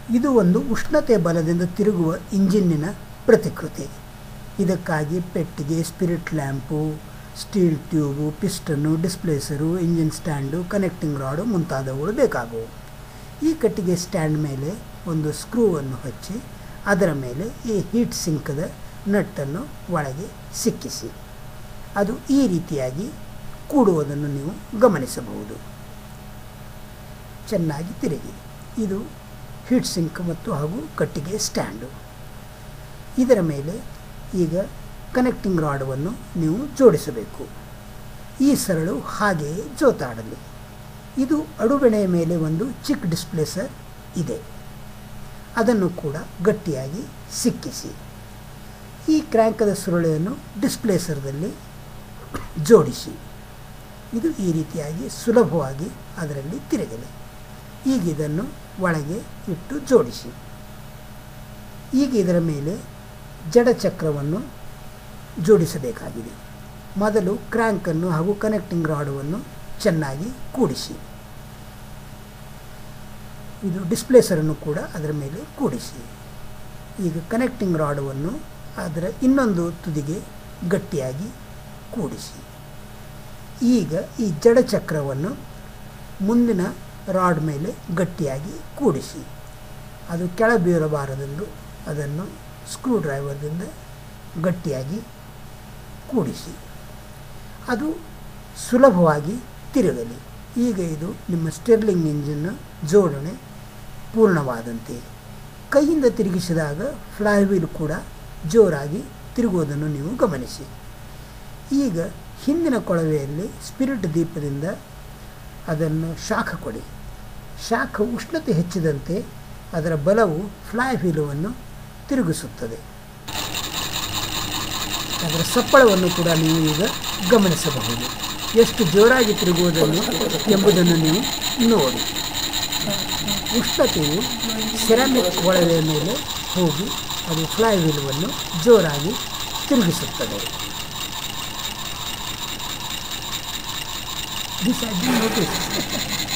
ಇದು ಒಂದು ಉಷ್ಣತೆ ಬಲದಿಂದ ತಿರುಗುವ ಇಂಜಿನ್ನಿನ ಪ್ರತಿಕೃತಿ ಇದಕ್ಕಾಗಿ ಪೆಟ್ಟಿಗೆ spirit lamp steel tube piston displacer engine stand connecting rod ಮುಂತಾದವುಗಳು ಬೇಕಾಗುವು ಈ ಕಟ್ಟಿಗೆ ಸ್ಟ್ಯಾಂಡ್ ಮೇಲೆ ಒಂದು ಸ್ಕ್ರೂವನ್ನು ಹಚ್ಚಿ ಅದರ ಮೇಲೆ ಈ ಹೀಟ್ ಸಿಂಕದ ನಟ್ಟನ್ನು ಒಳಗೆ ಸಿಕ್ಕಿಸಿ ಅದು ಈ ರೀತಿಯಾಗಿ ಕೂಡುವುದನ್ನು ನೀವು ಗಮನಿಸಬಹುದು ಚೆನ್ನಾಗಿ ತಿರುಗಿ ಇದು ಹೀಟ್ ಸಿಂಕ್ ಮತ್ತು ಹಾಗೂ ಕಟ್ಟಿಗೆ ಸ್ಟ್ಯಾಂಡು ಇದರ ಮೇಲೆ ಈಗ ಕನೆಕ್ಟಿಂಗ್ ರಾಡವನ್ನು ನೀವು ಜೋಡಿಸಬೇಕು ಈ ಸರಳು ಹಾಗೆಯೇ ಜೋತಾಡಲಿ ಇದು ಅಡುಬೆಣೆಯ ಮೇಲೆ ಒಂದು ಚಿಕ್ ಡಿಸ್ಪ್ಲೇಸರ್ ಇದೆ ಅದನ್ನು ಕೂಡ ಗಟ್ಟಿಯಾಗಿ ಸಿಕ್ಕಿಸಿ ಈ ಕ್ರ್ಯಾಂಕದ ಸುರುಳೆಯನ್ನು ಡಿಸ್ಪ್ಲೇಸರ್ದಲ್ಲಿ ಜೋಡಿಸಿ ಇದು ಈ ರೀತಿಯಾಗಿ ಸುಲಭವಾಗಿ ಅದರಲ್ಲಿ ತಿರುಗಲಿ ಈಗ ಇದನ್ನು ಒಳಗೆ ಇಟ್ಟು ಜೋಡಿಸಿ ಈಗ ಇದರ ಮೇಲೆ ಜಡಚಕ್ರವನ್ನು ಜೋಡಿಸಬೇಕಾಗಿದೆ ಮೊದಲು ಕ್ರ್ಯಾಂಕನ್ನು ಹಾಗೂ ಕನೆಕ್ಟಿಂಗ್ ರಾಡವನ್ನು ಚೆನ್ನಾಗಿ ಕೂಡಿಸಿ ಇದು ಡಿಸ್ಪ್ಲೇಸರನ್ನು ಕೂಡ ಅದರ ಮೇಲೆ ಕೂಡಿಸಿ ಈಗ ಕನೆಕ್ಟಿಂಗ್ ರಾಡವನ್ನು ಅದರ ಇನ್ನೊಂದು ತುದಿಗೆ ಗಟ್ಟಿಯಾಗಿ ಕೂಡಿಸಿ ಈಗ ಈ ಜಡಚಕ್ರವನ್ನು ಮುಂದಿನ ರಾಡ್ ಮೇಲೆ ಗಟ್ಟಿಯಾಗಿ ಕೂಡಿಸಿ ಅದು ಕೆಳ ಬೀಳಬಾರದೆಂದು ಅದನ್ನು ಸ್ಕ್ರೂ ಡ್ರೈವರ್ದಿಂದ ಗಟ್ಟಿಯಾಗಿ ಕೂಡಿಸಿ ಅದು ಸುಲಭವಾಗಿ ತಿರುಗಲಿ ಈಗ ಇದು ನಿಮ್ಮ ಸ್ಟೆರ್ಲಿಂಗ್ ಇಂಜಿನ್ನ ಜೋಡಣೆ ಪೂರ್ಣವಾದಂತೆ ಕೈಯಿಂದ ತಿರುಗಿಸಿದಾಗ ಫ್ಲೈವೀಲ್ ಕೂಡ ಜೋರಾಗಿ ತಿರುಗುವುದನ್ನು ನೀವು ಗಮನಿಸಿ ಈಗ ಹಿಂದಿನ ಕೊಳವೆಯಲ್ಲಿ ಸ್ಪಿರಿಟ್ ದೀಪದಿಂದ ಅದನ್ನು ಶಾಖ ಕೊಡಿ ಶಾಖ ಉಷ್ಣತೆ ಹೆಚ್ಚಿದಂತೆ ಅದರ ಬಲವು ಫ್ಲೈ ವೀಲವನ್ನು ತಿರುಗಿಸುತ್ತದೆ ಅದರ ಸಪ್ಪಳವನ್ನು ಕೂಡ ನೀವು ಈಗ ಗಮನಿಸಬಹುದು ಎಷ್ಟು ಜೋರಾಗಿ ತಿರುಗುವುದನ್ನು ಎಂಬುದನ್ನು ನೀವು ನೋಡಿ ಉಷ್ಣತೆಯು ಸೆರಾಮಿಕ್ ಒಳವೆಯ ಮೇಲೆ ಹೋಗಿ ಅದು ಫ್ಲೈ ವೀಲವನ್ನು ಜೋರಾಗಿ ತಿರುಗಿಸುತ್ತದೆ This has been noticed.